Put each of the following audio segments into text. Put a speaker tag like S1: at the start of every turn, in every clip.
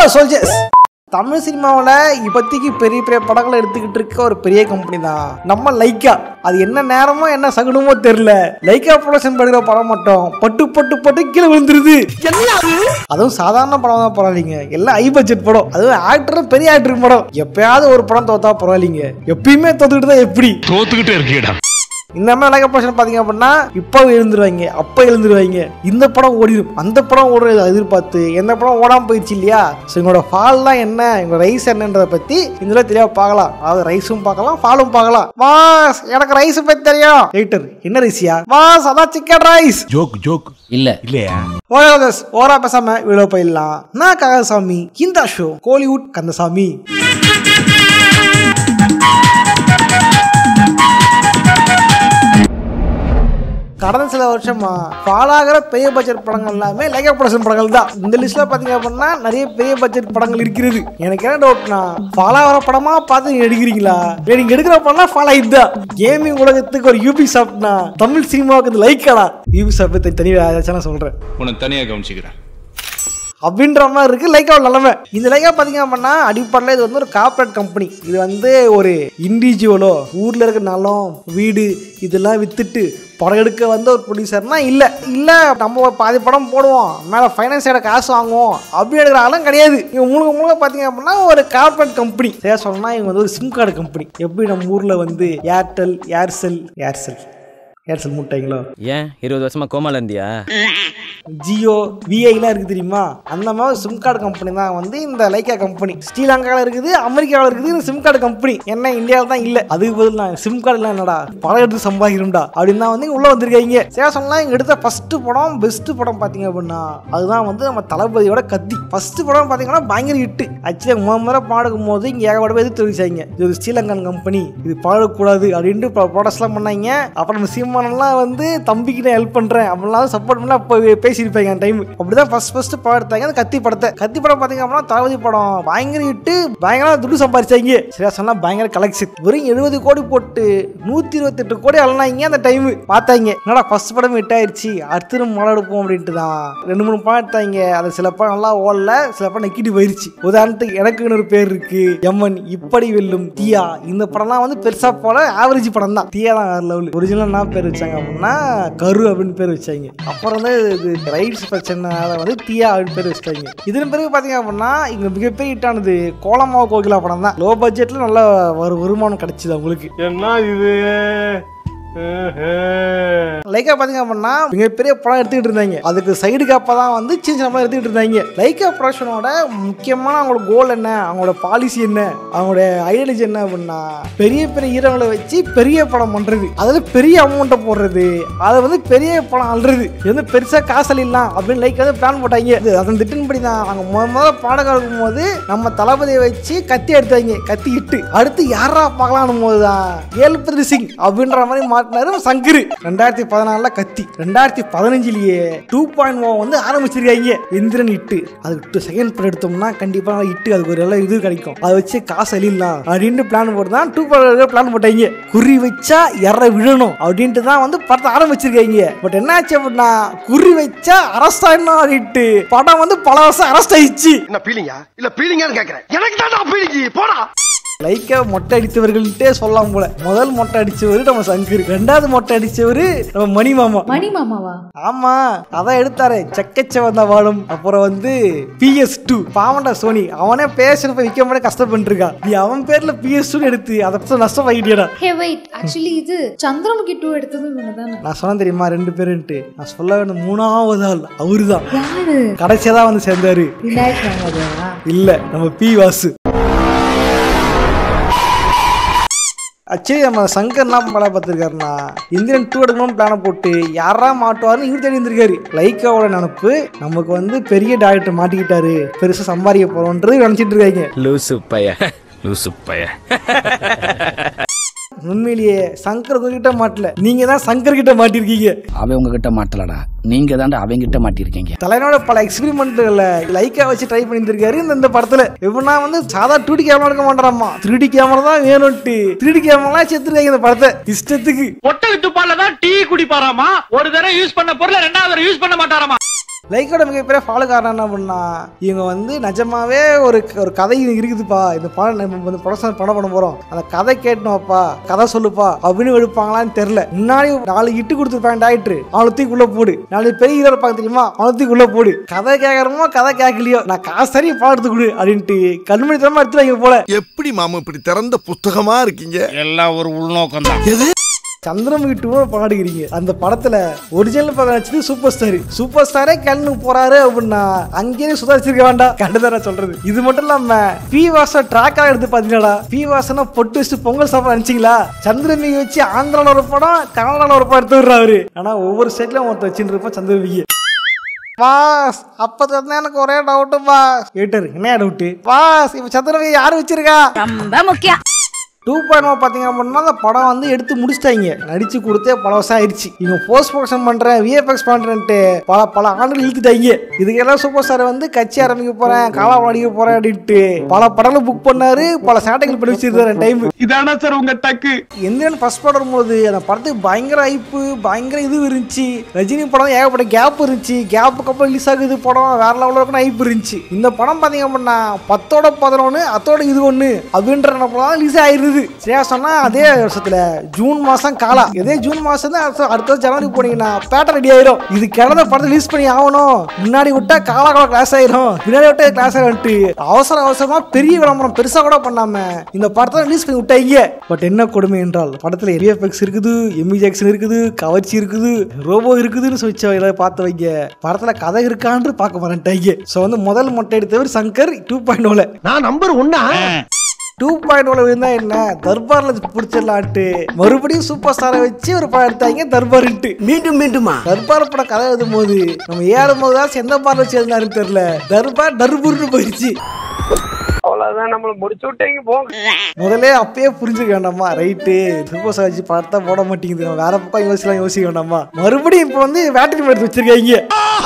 S1: soldiers Tamil சினிமாவில் இப்போதைக்கு பெரிய பெரிய படங்களை எடுத்துக்கிட்டு இருக்க ஒரு பெரிய கம்பெனி தான் நம்ம லைக்கா அது என்ன நேரமோ என்ன சகுனமோ தெரியல லைக்கா ப்ரொடக்ஷன் பண்ணுற படம் மட்டும் பட்டு பட்டு பட்டு கீழே விழுந்துருது அதுவும் சாதாரண படம் தான் பரவாயில்லைங்க எல்லாம் ஹை பட்ஜெட் படம் அதுவும் ஆக்டர் பெரிய ஆக்டர் படம் எப்பயாவது ஒரு படம் தோத்தா பரவாயில்லைங்க எப்பயுமே தோத்துக்கிட்டு தான் எப்படி
S2: தோத்துக்கிட்டே இருக்கீடா
S1: இந்த மாதிரி லைக் பர்சன் பார்த்தீங்க அப்படின்னா இப்போ எழுந்துருவாங்க அப்போ எழுந்துருவாங்க இந்த படம் ஓடிடும் அந்த படம் ஓடுறது எதிர்பார்த்து எந்த படம் ஓடாமல் போயிடுச்சு இல்லையா ஸோ எங்களோட ஃபால்லாம் என்ன எங்களோட ரைஸ் என்னன்றதை பற்றி இதில் தெளிவாக பார்க்கலாம் அதாவது ரைஸும் பார்க்கலாம் ஃபாலும் பார்க்கலாம் வாஸ் எனக்கு ரைஸ் பற்றி தெரியும் எயிட்டர் என்ன ரைஸியா வாஸ் அதான் சிக்கன் ரைஸ்
S2: ஜோக் ஜோக்
S3: இல்ல
S2: இல்லையா
S1: ஓகே ஓரா பேசாம வீடியோ போயிடலாம் நான் ககசாமி இந்த ஷோ கோலிவுட் கந்தசாமி கடந்த சில வருஷமா ஃபால் ஆகிற பெரிய பட்ஜெட் படங்கள் எல்லாமே லைகா ப்ரொடக்ஷன் படங்கள் தான் இந்த லிஸ்ட்ல பாத்தீங்க அப்படின்னா நிறைய பெரிய பட்ஜெட் படங்கள் இருக்கிறது எனக்கு என்ன டவுட்னா ஃபால் ஆகிற படமா பார்த்து நீங்க எடுக்கிறீங்களா இல்லை நீங்க எடுக்கிற படம்லாம் ஃபால் ஆகிடுதா கேமிங் உலகத்துக்கு ஒரு யூபி சாப்ட்னா தமிழ் சினிமாவுக்கு லைக்காடா யூபி சாப்பிட்டு தனியாக ஏதாச்சும் சொல்றேன்
S2: உன்னை தனியா கவனிச்சுக்கிறேன்
S1: அப்படின்ற மாதிரி இருக்கு லைக்காவோட நிலைமை இந்த லைக்கா பார்த்தீங்க அப்படின்னா அடிப்படையில் இது வந்து ஒரு கார்ப்பரேட் கம்பெனி இது வந்து ஒரு இண்டிவிஜுவலோ ஊரில் இருக்க நிலம் வீடு இதெல்லாம் வித்துட்டு படம் எடுக்க வந்த ஒரு ப்ரொடியூசர்னா இல்லை இல்லை நம்ம ஒரு பாதி படம் போடுவோம் மேலே ஃபைனான்ஸ் சைட காசு வாங்குவோம் அப்படி எடுக்கிற ஆளும் கிடையாது இவங்க முழுக்க முழுக்க பார்த்தீங்க அப்படின்னா ஒரு கார்ப்பரேட் கம்பெனி சரி சொல்லணும்னா இவங்க வந்து ஒரு சிம் கார்டு கம்பெனி எப்படி நம்ம ஊரில் வந்து ஏர்டெல் ஏர்செல் ஏர்செல் ஏர்செல் முட்டைங்களோ
S3: ஏன் இருபது வருஷமா கோமால இருந்தியா
S1: ஜியோ விஐலாம் இருக்குது தெரியுமா அந்த மாதிரி சிம் கார்டு கம்பெனி தான் வந்து இந்த லைக்கா கம்பெனி ஸ்ரீலங்காவில் இருக்குது அமெரிக்காவில் இருக்குது இந்த சிம் கார்டு கம்பெனி என்ன இந்தியாவில் தான் இல்லை அதுக்கு பதில் நான் சிம் கார்டுலாம் என்னடா படம் எடுத்து சம்பாதிக்கணும்டா அப்படின்னு தான் வந்து இங்க உள்ள வந்திருக்காங்க சரி சொல்லலாம் இங்கே எடுத்த ஃபர்ஸ்ட் படம் பெஸ்ட் படம் பார்த்தீங்க அப்படின்னா அதுதான் வந்து நம்ம தளபதியோட கத்தி ஃபர்ஸ்ட் படம் பார்த்தீங்கன்னா பயங்கர ஹிட்டு ஆக்சுவலி முதல் முறை பாடுக்கும் போது இங்கே ஏகப்பட்ட பேர் தெரிவிச்சாங்க இது ஒரு ஸ்ரீலங்கன் கம்பெனி இது பாடக்கூடாது அப்படின்ட்டு ப்ராடக்ட்ஸ்லாம் பண்ணாங்க அப்புறம் நம்ம சீமானெல்லாம் வந்து தம்பிக்கு நான் ஹெல்ப் பண்ணுறேன் அப்படிலாம் சப்போர்ட் பண்ணி அப்போ பேசியிருப்பாங்க அந்த டைம் அப்படிதான் ஃபர்ஸ்ட் ஃபர்ஸ்ட் படம் எடுத்தாங்க அந்த கத்தி படத்தை கத்தி படம் பார்த்தீங்க அப்படின்னா தளபதி படம் பயங்கர ஹிட்டு பயங்கர துட்டு சம்பாரிச்சாங்க சரியா சொன்னா பயங்கர கலெக்ஷன் வெறும் எழுபது கோடி போட்டு நூற்றி இருபத்தெட்டு கோடி அழனாங்க அந்த டைம் பார்த்தாங்க என்னடா ஃபர்ஸ்ட் படம் ஹிட் ஆயிடுச்சு அடுத்து நம்ம படம் எடுப்போம் அப்படின்ட்டு தான் ரெண்டு மூணு படம் எடுத்தாங்க அது சில படம் நல்லா ஓடல சில படம் நெக்கிட்டு போயிருச்சு உதாரணத்துக்கு எனக்குன்னு ஒரு பேர் இருக்கு எம்மன் இப்படி வெல்லும் தியா இந்த படம்லாம் வந்து பெருசா போல ஆவரேஜ் படம் தான் தியா தான் வேற லெவல் ஒரிஜினல் என்ன பேர் வச்சாங்க அப்படின்னா கரு அப்படின்னு பேர் வச்சாங்க அப்புறம் வந்து இது ரைட்ஸ் பிரச்சனைனால வந்து தியா அப்படின்னு பேர் வச்சிட்டாங்க இதன் பிறகு பார்த்தீங்க அப்படின்னா இங்க மிகப்பெரிய ஹிட்டானது கோலமாவ கோகிலா படம் தான் லோ பட்ஜெட்ல நல்ல ஒரு வருமானம் கிடைச்சிது அவங்களுக்கு
S4: என்ன இது
S1: லைக்கா பாத்தீங்க அப்படின்னா மிகப்பெரிய படம் எடுத்துக்கிட்டு இருந்தாங்க அதுக்கு சைடு காப்பா தான் வந்து சின்ன சின்ன படம் எடுத்துக்கிட்டு இருந்தாங்க லைக்கா ப்ரொடக்ஷனோட முக்கியமான அவங்களோட கோல் என்ன அவங்களோட பாலிசி என்ன அவங்களோட ஐடியாலஜி என்ன அப்படின்னா பெரிய பெரிய ஹீரோங்களை வச்சு பெரிய படம் பண்றது அதாவது பெரிய அமௌண்ட்டை போடுறது அதை வந்து பெரிய படம் அல்றது இது வந்து பெருசா காசு அழிலாம் அப்படின்னு லைக் வந்து பிளான் போட்டாங்க இது அதன் திட்டன்படி தான் அவங்க முத முத பாடகம் இருக்கும்போது நம்ம தளபதியை வச்சு கத்தி எடுத்தாங்க கத்தி இட்டு அடுத்து யாரா பார்க்கலாம்னு போது தான் ஏல்பத்ரி சிங் அப்படின்ற மாதிரி மாட்டினாரு சங்கரு ரெண்டாயிரத்தி பதினாலுல கத்தி ரெண்டாயிரத்தி பதினஞ்சுலயே டூ பாயிண்ட் ஓ வந்து ஆரம்பிச்சிருக்காங்க இந்திரன் இட்டு அதுக்கு செகண்ட் படம் எடுத்தோம்னா கண்டிப்பா இட்டு அதுக்கு ஒரு நல்ல இது கிடைக்கும் அதை வச்சு காசு அழிலாம் அப்படின்ட்டு பிளான் போட்டு தான் டூ பிளான் போட்டாங்க குறி வச்சா இற விழணும் அப்படின்ட்டு தான் வந்து படத்தை ஆரம்பிச்சிருக்காங்க பட் என்னாச்சு அப்படின்னா குறி வச்சா அரஸ்ட் ஆயிடணும் அப்படின்ட்டு படம் வந்து பல வருஷம் அரஸ்ட் ஆயிடுச்சு
S5: என்ன பீலிங்கா இல்ல பீலிங்கான்னு கேக்குறேன் எனக்கு தான் பீலிங்கி போடா
S1: லைக்கா மொட்டை அடித்தவர்கள்ட்டே சொல்லலாம் போல முதல் மொட்டை அடிச்சவர் நம்ம சங்கர் ரெண்டாவது மொட்டை அடிச்சவர் நம்ம மணி மாமா
S6: மணி மாமாவா
S1: ஆமா அதான் எடுத்தாரு செக்கச்ச வந்த வாழும் அப்புறம் வந்து பிஎஸ் டூ பாவண்டா சோனி அவனே பேசுறப்ப விற்க முடிய கஷ்டப்பட்டு இருக்கான் நீ அவன் பேர்ல பிஎஸ் டூ எடுத்து அதை பத்தி நஷ்டம் ஆகிட்டியடா
S6: ஹே வெயிட் ஆக்சுவலி இது சந்திரமுகி டூ எடுத்தது இவங்க தானே
S1: நான் சொன்னேன் தெரியுமா ரெண்டு பேருன்ட்டு நான் சொல்ல வேண்டிய மூணாவது ஆள் அவருதான்
S6: யாரு
S1: கடைசியா தான் வந்து சேர்ந்தாரு
S6: விநாயக் ராமதேவா
S1: இல்ல நம்ம பி வாசு ஆக்சுவலி நம்ம சங்கர் என்ன படம் பார்த்துருக்காருன்னா இந்தியன் டூ எடுக்கணும்னு பிளானை போட்டு யாரா மாட்டுவாருன்னு இவர் தேடி இருந்திருக்காரு லைக்காவோட நினப்பு நமக்கு வந்து பெரிய டாக்டர் மாட்டிக்கிட்டாரு பெருசாக சம்பாதிக்க போறோன்றது நினச்சிட்டு இருக்காங்க
S3: லூசு பைய லூசு பைய
S1: உண்மையிலேயே சங்கர் உங்ககிட்ட மாட்டல நீங்க தான் சங்கர் கிட்ட மாட்டிருக்கீங்க
S7: அவன் உங்ககிட்ட மாட்டலடா நீங்க தாண்டா அவங்கிட்ட மாட்டிருக்கீங்க
S1: தலைவனோட பல எக்ஸ்பெரிமெண்ட்ல லைக்கா வச்சு ட்ரை பண்ணியிருந்திருக்காரு இந்த இந்த படத்துல எப்படின்னா வந்து சாதா டூ டி கேமரா எடுக்க மாட்டாராமா த்ரீ டி கேமரா தான் வேணும்ட்டு த்ரீ டி கேமரா செத்துருக்காங்க இந்த படத்தை இஷ்டத்துக்கு
S8: ஒட்டக துப்பால தான் டீ குடிப்பாராமா ஒரு தடவை யூஸ் பண்ண பொருளை ரெண்டாவது தடவை யூஸ் பண்ண மாட்டாராமா
S1: லைக்கோட மிகப்பெரிய ஃபாலோ காரணம் என்ன பண்ணா இவங்க வந்து நிஜமாவே ஒரு ஒரு கதை இருக்குதுப்பா இந்த படம் நம்ம வந்து ப்ரொடக்ஷன் படம் பண்ண போறோம் அந்த கதை கேட்டோம்ப்பா கதை சொல்லுப்பா அப்படின்னு எடுப்பாங்களான்னு தெரியல முன்னாடி நாலு இட்டு கொடுத்துருப்பாங்க டேரக்டர் அவனை தூக்கி உள்ள போடு நாலு பெரிய ஹீரோ இருப்பாங்க தெரியுமா அவனை தூக்கி உள்ள போடு கதை கேட்கறமோ கதை கேட்கலையோ நான் காசு சரி படம் எடுத்து கொடு அப்படின்ட்டு கண்மணி தரமா எடுத்து வைங்க போல
S5: எப்படி மாமா இப்படி திறந்த புஸ்தகமா இருக்கீங்க
S2: எல்லாம் ஒரு உள்நோக்கம் தான்
S1: சந்திரமுகி டூ பாடுகிறீங்க அந்த படத்துல ஒரிஜினல் படம் நடிச்சது சூப்பர் ஸ்டார் சூப்பர் ஸ்டாரே கண்ணு போறாரு அப்படின்னா அங்கேயே சுதாரிச்சிருக்க வேண்டாம் கண்டுதான சொல்றது இது மட்டும் இல்லாம பி வாசம் ட்ராக்கா எடுத்து பாத்தீங்களா பி வாசனா பொட்டு வச்சு பொங்கல் சாப்பிட நினைச்சீங்களா சந்திரமுகி வச்சு ஆந்திரால ஒரு படம் கனடால ஒரு படம் எடுத்து விடுறாரு ஆனா ஒவ்வொரு ஸ்டேட்லயும் ஒருத்தர் வச்சுட்டு இருப்போம் சந்திரமுகி பாஸ் அப்பத்துல இருந்து எனக்கு ஒரே டவுட்டு பாஸ் கேட்டர் என்ன டவுட்டு பாஸ் இப்ப சந்திரமுகி யாரு வச்சிருக்கா
S4: ரொம்ப முக்கியம்
S1: டூ பாயிண்ட் பார்த்தீங்க அப்படின்னா அந்த படம் வந்து எடுத்து முடிச்சிட்டாங்க நடிச்சு கொடுத்தே பல வருஷம் ஆயிடுச்சு இவங்க போஸ்ட் ப்ரொடக்ஷன் பண்றேன் விஎஃப்எக்ஸ் பண்றேன்ட்டு பல பல ஆண்டுகள் இழுத்துட்டாங்க இதுக்கெல்லாம் சூப்பர் ஸ்டார் வந்து கட்சி ஆரம்பிக்க போறேன் காலா நடிக்க போறேன் அப்படின்ட்டு பல படங்கள் புக் பண்ணாரு பல சேட்டைகள் பண்ணி வச்சிருக்காரு டைம்
S2: இதானா சார் உங்க டக்கு
S1: எந்திரன் ஃபர்ஸ்ட் படம் வரும்போது அந்த படத்துக்கு பயங்கர ஐப்பு பயங்கர இது இருந்துச்சு ரஜினி படம் ஏகப்பட்ட கேப் இருந்துச்சு கேப்புக்கு அப்புறம் ரிலீஸ் ஆகுது படம் வேற லெவலில் இருக்குன்னு ஐப்பு இருந்துச்சு இந்த படம் பார்த்தீங்க அப்படின்னா பத்தோட பதினொன்று அத்தோட இது ஒன்று அப்படின்ற படம் ரிலீஸ் ஆயிருது சரியா சொன்னா அதே வருஷத்துல ஜூன் மாசம் காலா இதே ஜூன் மாசம் தான் அடுத்த அடுத்த ஜனவரி போனீங்கன்னா பேட்டர் ரெடி ஆயிரும் இது கிடந்த படத்தை ரிலீஸ் பண்ணி ஆகணும் முன்னாடி விட்டா காலா கால கிளாஸ் ஆயிரும் பின்னாடி விட்டா கிளாஸ் ஆயிரம்ட்டு அவசர அவசரமா பெரிய விளம்பரம் பெருசா கூட பண்ணாம இந்த படத்தை ரிலீஸ் பண்ணி விட்டாங்க பட் என்ன கொடுமை என்றால் படத்துல விஎஃப்எக்ஸ் இருக்குது எம்மி ஜாக்சன் இருக்குது கவர்ச்சி இருக்குது ரோபோ இருக்குதுன்னு சொல்லி பார்த்து வைங்க படத்துல கதை இருக்கான்னு பார்க்க மாட்டேன்ட்டாங்க ஸோ வந்து முதல் மொட்டை எடுத்தவர் சங்கர் டூ பாயிண்ட் ஓல
S5: நான் நம்பர் ஒன்னா
S1: டூ பாயிண்ட் ஒன் இருந்தா என்ன தர்பார்ல பிடிச்சிடலான்ட்டு மறுபடியும் சூப்பர் ஸ்டாரை வச்சு ஒரு படம் எடுத்தாங்க தர்பார்ட்டு
S5: மீண்டும் மீண்டுமா
S1: தர்பார் படம் கதை எழுதும் போது நம்ம ஏறும் போது தான் எந்த பார்ல வச்சு எழுதினாருன்னு தெரியல தர்பார் தர்பூர்னு போயிடுச்சு முதல்ல அப்பயே புரிஞ்சுக்க வேண்டாமா ரைட்டு சூப்பர் ஸ்டார் வச்சு படத்தை போட மாட்டேங்குது நம்ம வேற பக்கம் யோசிக்கலாம் யோசிக்க வேண்டாமா மறுபடியும் இப்போ வந்து வேட்டரி எடுத்து வச்சிருக்காங்க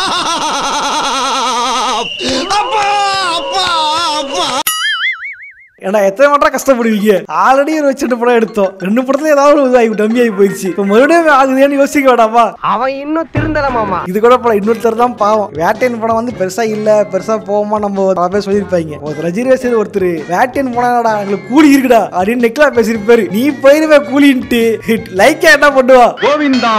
S1: ஏன்னா எத்தனை மாட்டா கஷ்டப்படுவீங்க ஆல்ரெடி ஒரு வச்சுட்டு படம் எடுத்தோம் ரெண்டு படத்துல ஏதாவது ஒரு இதாகி டம்மி ஆகி போயிடுச்சு இப்போ மறுபடியும் ஆகுதுன்னு யோசிக்க வேண்டாமா
S5: அவன் இன்னும் திருந்தல மாமா
S1: இது கூட படம் இன்னொருத்தர் தான் பாவம் வேட்டையன் படம் வந்து பெருசா இல்ல பெருசா போவோமா நம்ம பல பேர் சொல்லியிருப்பாங்க ஒரு ரஜினி பேசுறது ஒருத்தர் வேட்டையன் போனாடா எங்களுக்கு கூலி இருக்குடா அப்படின்னு நெக்லா பேசியிருப்பாரு நீ போயிருவே கூலின்ட்டு லைக்கா என்ன பண்ணுவா
S2: கோவிந்தா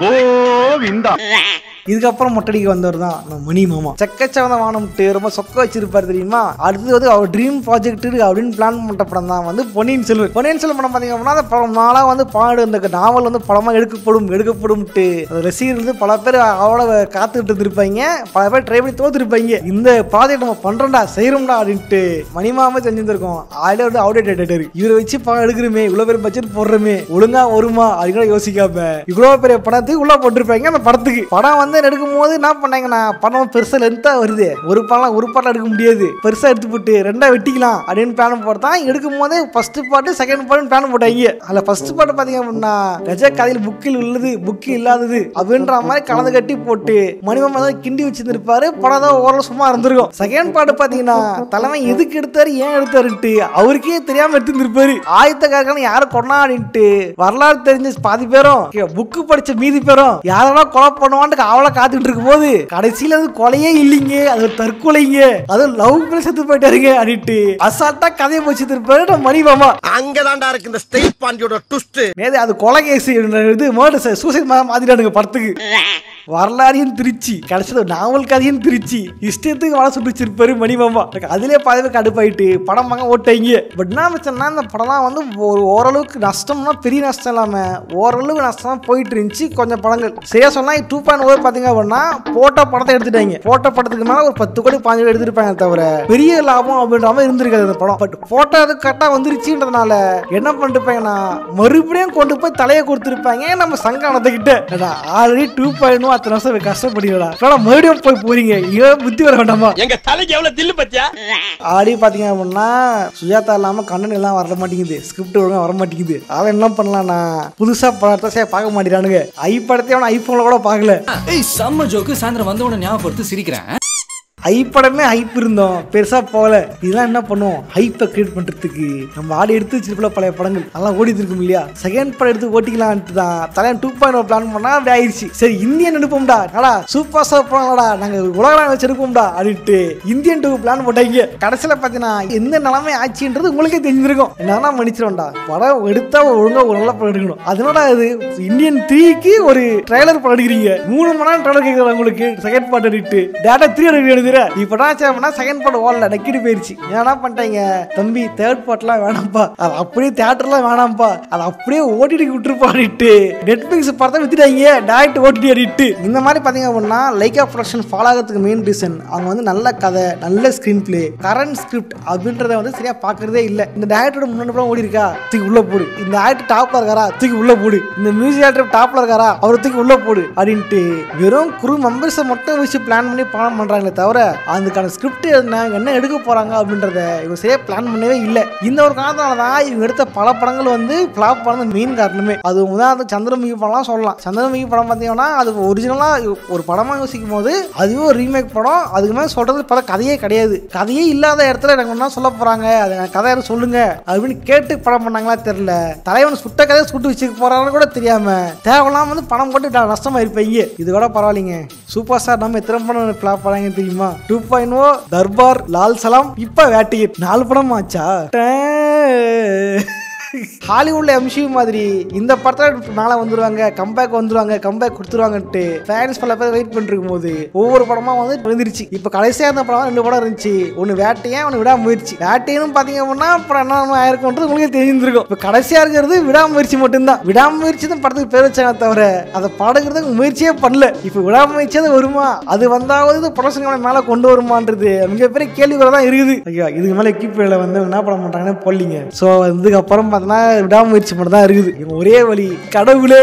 S2: கோவிந்தா
S1: இதுக்கப்புறம் மொட்டடிக்கு வந்தவர் தான் நம்ம மணி மாமா செக்கச்சவந்த வானம்ட்டு ரொம்ப சொக்க வச்சிருப்பாரு தெரியுமா அடுத்தது வந்து அவர் ட்ரீம் ப்ராஜெக்ட் அப்படின்னு பிளான் பண்ண படம் தான் வந்து பொன்னியின் செல்வன் பொன்னியின் செல்வன் படம் பார்த்தீங்க அப்படின்னா அந்த படம் நாளாக வந்து பாடு அந்த நாவல் வந்து படமா எடுக்கப்படும் எடுக்கப்படும்ட்டு அந்த ரசிகர்கள் வந்து பல பேர் அவ்வளோ காத்துக்கிட்டு இருந்திருப்பாங்க பல பேர் ட்ரை பண்ணி தோத்துருப்பாங்க இந்த ப்ராஜெக்ட் நம்ம பண்றோம்டா செய்யறோம்டா அப்படின்ட்டு மணிமாமா செஞ்சிருக்கோம் அதுல வந்து அவுடேட் ஆயிட்டாரு இவரை வச்சு படம் எடுக்கிறோமே இவ்வளவு பேர் பட்ஜெட் போடுறோமே ஒழுங்கா வருமா அது கூட யோசிக்காம இவ்வளவு பெரிய படத்துக்கு உள்ள போட்டிருப்பாங்க அந்த படத்துக்கு படம் வந்து எடுக்கும் போது என்ன பண்ணாங்கன்னா படம் பெருசா லென்த்தா வருது ஒரு படம் ஒரு படம் எடுக்க முடியாது பெருசா எடுத்து போட்டு ரெண்டா வெட்டிக்கலாம் அப்படின்னு பிளான் போட்டான் எடுக்கும் போது ஃபர்ஸ்ட் பாட்டு செகண்ட் பாட்டு பிளான் போட்டாங்க அதுல ஃபர்ஸ்ட் பாட்டு பாத்தீங்க அப்படின்னா கஜா கதையில் புக்கில் உள்ளது புக்கு இல்லாதது அப்படின்ற மாதிரி கலந்து கட்டி போட்டு மணிமம் தான் கிண்டி வச்சிருந்திருப்பாரு படம் தான் ஓரளவு சும்மா இருந்திருக்கும் செகண்ட் பாட்டு பாத்தீங்கன்னா தலைமை எதுக்கு எடுத்தாரு ஏன் எடுத்தாருன்ட்டு அவருக்கே தெரியாம எடுத்துருப்பாரு ஆயத்தக்காரங்க யாரை கொண்டா அப்படின்ட்டு வரலாறு தெரிஞ்ச பாதி பேரும் புக்கு படிச்ச மீதி பேரும் யாரெல்லாம் கொலை பண்ணுவான்னு அவளை காத்துட்டு இருக்கும் போது கடைசியில அது கொலையே இல்லைங்க அது ஒரு தற்கொலைங்க அது லவ் பண்ணி செத்து போயிட்டாருங்க அப்படின்ட்டு அசால்ட்டா கதையை போச்சு திருப்பாரு நம்ம மணிமாமா
S5: அங்கதான்டா இருக்கு இந்த ஸ்டேட் பாண்டியோட ட்விஸ்ட்
S1: நேது அது கொலை கேஸ் இது மர்டர் சூசைட் மாத்திட்டானுங்க படத்துக்கு வரலாறையும் திருச்சி கடைசியில் நாவல் கதையும் திருச்சி இஷ்டத்துக்கு வள சுட்டு வச்சிருப்பாரு மணிமாமா எனக்கு அதிலே பாதி கடுப்பாயிட்டு படம் வாங்க ஓட்டாங்க பட் என்ன வச்சோம்னா இந்த படம்லாம் வந்து ஒரு ஓரளவுக்கு நஷ்டம்னா பெரிய நஷ்டம் இல்லாம ஓரளவுக்கு நஷ்டம் போயிட்டு இருந்துச்சு கொஞ்சம் படங்கள் சரியா சொன்னா டூ பாயிண்ட் ஓவர் பாத்தீங்க அப்படின்னா போட்ட படத்தை எடுத்துட்டாங்க போட்ட படத்துக்கு மேல ஒரு பத்து கோடி பாஞ்சு கோடி எடுத்துருப்பாங்க தவிர பெரிய லாபம் அப்படின்ற மாதிரி இருந்திருக்காது அந்த படம் பட் போட்டோ அது கரெக்டா வந்துருச்சுன்றதுனால என்ன பண்ணிருப்பாங்கன்னா மறுபடியும் கொண்டு போய் தலையை கொடுத்துருப்பாங்க நம்ம சங்கானத்துக்கிட்ட ஆல்ரெடி டூ பாயிண்ட் அத்தனை வருஷம் கஷ்டப்படுகிறா ஆனால் மறுபடியும் போய் போறீங்க ஏன் புத்தி வர வேண்டாமா
S3: எங்க தலைக்கு எவ்வளவு தில்லு பத்தியா
S1: ஆடி பார்த்தீங்க அப்படின்னா சுஜாதா இல்லாமல் கண்ணன் எல்லாம் வர மாட்டேங்குது ஸ்கிரிப்ட் ஒழுங்கா வர மாட்டேங்குது அவன் என்ன பண்ணலாம்னா புதுசா படத்தை சரி பார்க்க மாட்டேறானுங்க ஐ படத்தை அவன் ஐஃபோனில் கூட பார்க்கல
S8: ஏய் செம்ம ஜோக்கு சாயந்தரம் வந்த உடனே ஞாபகப்படுத்தி சிரிக்கிறேன்
S1: ஹைப்படமே ஹைப் இருந்தோம் பெருசா போகல இதெல்லாம் என்ன பண்ணுவோம் ஹைப்பை கிரியேட் பண்றதுக்கு நம்ம ஆடி எடுத்து வச்சிருப்பல பழைய படங்கள் அதெல்லாம் ஓடிட்டு இருக்கும் இல்லையா செகண்ட் படம் எடுத்து ஓட்டிக்கலான்ட்டு தான் தலைவன் டூ பாயிண்ட் பிளான் பண்ணா அப்படி ஆயிடுச்சு சரி இந்தியன் எடுப்போம்டா நடா சூப்பர் ஸ்டார் போனாடா நாங்க உலகம் வச்சு எடுப்போம்டா அப்படின்ட்டு இந்தியன் டூ பிளான் போட்டாங்க கடைசியில பாத்தீங்கன்னா எந்த நிலைமை ஆச்சுன்றது உங்களுக்கே தெரிஞ்சிருக்கும் என்னன்னா மன்னிச்சிடும்டா படம் எடுத்தா ஒழுங்கா ஒரு நல்ல படம் எடுக்கணும் அதனால அது இந்தியன் த்ரீக்கு ஒரு ட்ரைலர் படம் எடுக்கிறீங்க மூணு மணி நேரம் ட்ரைலர் கேட்குறது உங்களுக்கு செகண்ட் பார்ட் எடுத்து டேட்டா த்ரீ எடுக்க எடுக்கிற இப்போ என்ன செகண்ட் பார்ட் ஓடல டக்கிட்டு போயிருச்சு ஏன்னா பண்ணிட்டாங்க தம்பி தேர்ட் பார்ட்லாம் வேணாம்ப்பா அது அப்படியே தேட்டர்லாம் வேணாம்ப்பா அது அப்படியே ஓடிட்டு விட்டுருப்பாடிட்டு நெட்ஃபிளிக்ஸ் படத்தை வித்துட்டாங்க டேரக்ட் ஓடிடி அடிட்டு இந்த மாதிரி பார்த்தீங்க அப்படின்னா லைக்கா ப்ரொடக்ஷன் ஃபாலோ ஆகிறதுக்கு மெயின் ரீசன் அவங்க வந்து நல்ல கதை நல்ல ஸ்க்ரீன் பிளே கரண்ட் ஸ்கிரிப்ட் அப்படின்றத வந்து சரியா பார்க்கறதே இல்லை இந்த டேரக்டரோட முன்னாடி படம் ஓடி இருக்கா தூக்கி உள்ள போடு இந்த ஆக்டர் டாப்ல இருக்காரா தூக்கி உள்ள போடு இந்த மியூசிக் ஆக்டர் டாப்ல இருக்காரா அவரை தூக்கி உள்ள போடு அப்படின்ட்டு வெறும் குரு மெம்பர்ஸை மட்டும் வச்சு பிளான் பண்ணி படம் பண்றாங்களே தவிர அதுக்கான ஸ்கிரிப்ட் என்ன என்ன எடுக்க போறாங்க அப்படின்றத இவங்க சரியா பிளான் பண்ணவே இல்லை இந்த ஒரு காரணத்தால தான் இவங்க எடுத்த பல படங்கள் வந்து ஃபிளாப் பண்ணது மெயின் காரணமே அது உதாரணம் சந்திரமுகி படம்லாம் சொல்லலாம் சந்திரமுகி படம் பார்த்தீங்கன்னா அது ஒரிஜினலாக ஒரு படமாக யோசிக்கும் போது அதுவே ஒரு ரீமேக் படம் அதுக்கு மேலே சொல்றது பல கதையே கிடையாது கதையே இல்லாத இடத்துல எனக்கு என்ன சொல்ல போறாங்க அது எனக்கு கதை யாரும் சொல்லுங்க அப்படின்னு கேட்டு படம் பண்ணாங்களா தெரியல தலைவன் சுட்ட கதையை சுட்டு வச்சுக்க போறான்னு கூட தெரியாம தேவையில்லாம வந்து பணம் போட்டு ட- நஷ்டமா இருப்பீங்க இது கூட பரவாயில்லைங்க சூப்பர் ஸ்டார் நம்ம எத்தனை படம் ஃபிளாப் பண்ணாங்க தெரியுமா two point O Darbar Lal Salaam இப்ப வேட்டிகட் நாலு படம் ஆச்சா ஹாலிவுட்ல எம்சியூ மாதிரி இந்த படத்துல நாளை வந்துருவாங்க கம்பேக் வந்துருவாங்க கம்பேக் கொடுத்துருவாங்கன்ட்டு ஃபேன்ஸ் பல பேர் வெயிட் பண்ணிருக்கும் போது ஒவ்வொரு படமா வந்து விழுந்துருச்சு இப்போ கடைசியா இருந்த படம் ரெண்டு படம் இருந்துச்சு ஒன்னு வேட்டையன் ஒன்னு விடாமுயற்சி வேட்டையனும் பாத்தீங்க அப்படின்னா அப்புறம் என்ன ஆயிருக்கும்ன்றது உங்களுக்கு தெரிஞ்சிருக்கும் இப்போ கடைசியா இருக்கிறது விடாமுயற்சி மட்டும்தான் விடாமுயற்சி தான் படத்துக்கு பேர் வச்சாங்க தவிர அதை பாடுகிறதுக்கு முயற்சியே பண்ணல இப்போ விடாமுயற்சி அது வருமா அது வந்தாவது ப்ரொடக்ஷன் மேல கொண்டு வருமான்றது மிகப்பெரிய கேள்வி தான் இருக்குது ஐயா இதுக்கு மேல எக்யூப்ல வந்து என்ன பண்ண மாட்டாங்கன்னு போடலீங்க ஸோ இதுக்கு அப்புறம் பார்த்தோன்னா விடாமுயற்சி மட்டும் தான் இருக்குது இவங்க ஒரே வழி கடவுளே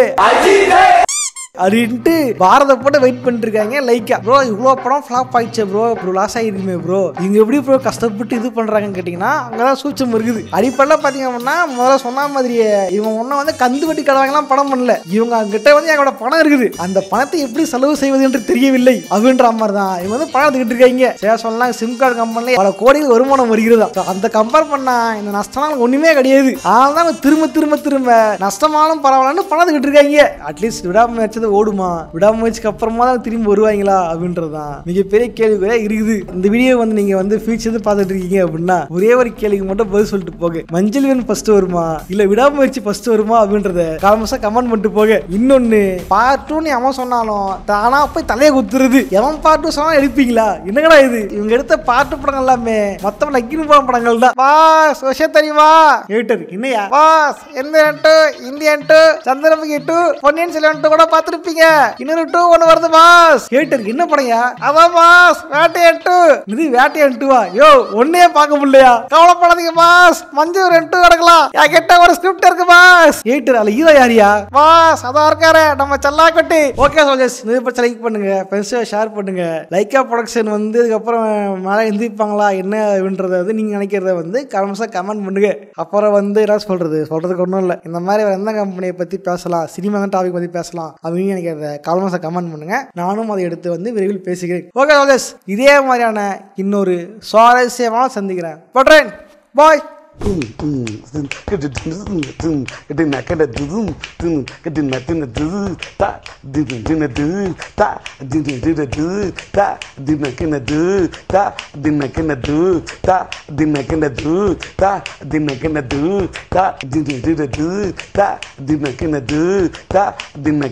S1: அப்படின்ட்டு பாரத போட்டு வெயிட் பண்ணிட்டு இருக்காங்க லைக்கா ப்ரோ இவ்வளோ படம் ஃப்ளாப் ஆயிடுச்சு ப்ரோ ப்ரோ லாஸ் ஆயிருக்குமே ப்ரோ இவங்க எப்படி ப்ரோ கஷ்டப்பட்டு இது பண்றாங்கன்னு கேட்டிங்கன்னா அங்கதான் சூச்சம் இருக்குது அடிப்படையில் பார்த்தீங்க அப்படின்னா முதல்ல சொன்ன மாதிரியே இவங்க ஒன்றும் வந்து கந்து வட்டி கடவாங்கலாம் படம் பண்ணல இவங்க கிட்ட வந்து எங்களோட பணம் இருக்குது அந்த பணத்தை எப்படி செலவு செய்வது என்று தெரியவில்லை அப்படின்ற மாதிரி தான் இவங்க வந்து பணம் எடுத்துக்கிட்டு இருக்காங்க சரி சொல்லலாம் சிம் கார்டு கம்பெனில பல கோடிகள் வருமானம் வருகிறதா So, அந்த கம்பேர் பண்ணா இந்த நஷ்டம் ஒண்ணுமே கிடையாது ஆனால் தான் திரும்ப திரும்ப திரும்ப நஷ்டமானாலும் பரவாயில்லன்னு பணம் எடுத்துக்கிட்டு இருக்காங்க அட்லீஸ்ட் விடாமுயற்சி ஓடுமா விடாமுயற்சிக்கு அப்புறமா தான் திரும்பி வருவாங்களா அப்படின்றது தான் மிகப்பெரிய கேள்விக்குறியா இருக்குது இந்த வீடியோ வந்து நீங்க வந்து ஃபியூச்சர் பார்த்துட்டு இருக்கீங்க அப்படின்னா ஒரே ஒரு கேள்விக்கு மட்டும் பதில் சொல்லிட்டு போக மஞ்சள் வேன் ஃபர்ஸ்ட் வருமா இல்ல விடாமுயற்சி ஃபர்ஸ்ட் வருமா அப்படின்றத காலமசா கமெண்ட் பண்ணிட்டு போக இன்னொன்னு பார்ட் டூ நீ அவன் சொன்னாலும் தானா போய் தலையை குத்துறது எவன் பார்ட் டூ சொன்னா எடுப்பீங்களா என்னங்கடா இது இவங்க எடுத்த பார்ட் படங்கள் எல்லாமே மொத்தம் லக்கின் போன படங்கள் தான் பாஸ் விஷயம் தெரியுமா ஏட்டர் என்னையா பாஸ் எந்த two Indian two Chandramukhi two Ponniyin Selvan two கூட பார்த்துருப்பீங்க இன்னொரு டூ ஒன்று வருது பாஸ் ஏட்டர் என்ன படம்யா அதான் பாஸ் வேட்டையன் டூ இது வேட்டையன் டூவா யோ ஒன்னே பார்க்க முடியலையா கவலைப்படாதீங்க பாஸ் மஞ்சள் ரெண்டு டூ கிடக்கலாம் என் கிட்ட ஒரு ஸ்கிரிப்ட் இருக்கு பாஸ் ஏட்டர் அல்ல ஹீரோ யாரியா பாஸ் அதான் இருக்காரு நம்ம செல்லாக்கட்டி ஓகே சோல்ஜர்ஸ் இது பற்றி லைக் பண்ணுங்க ஃப்ரெண்ட்ஸை ஷேர் பண்ணுங்க லைக்கா ப்ரொடக்ஷன் வந்து இதுக்கப்புறம் மேலே எந்திரிப்பாங்களா என்ன அப்படின்றத வந்து நீங்கள் நினைக்கிறத வந்து கமெண்ட்ஸாக கமெண்ட் பண்ணுங்க அப்புறம் வந்து என்ன சொல்றது சொல்றதுக்கு ஒன்றும் இல்லை இந்த மாதிரி வேற எந்த கம்பெனியை பற்றி பேசலாம் சினிமா டாபிக் பற்றி பேசலாம் அப்படின்னு நினைக்கிறத கமெண்ட்ஸாக கமெண்ட் பண்ணுங்க நானும் அதை எடுத்து வந்து விரைவில் பேசுகிறேன் ஓகே சோல்ஜர்ஸ் இதே மாதிரியான இன்னொரு சுவாரஸ்யமான சந்திக்கிறேன் பட்றேன் பாய்
S4: Dinner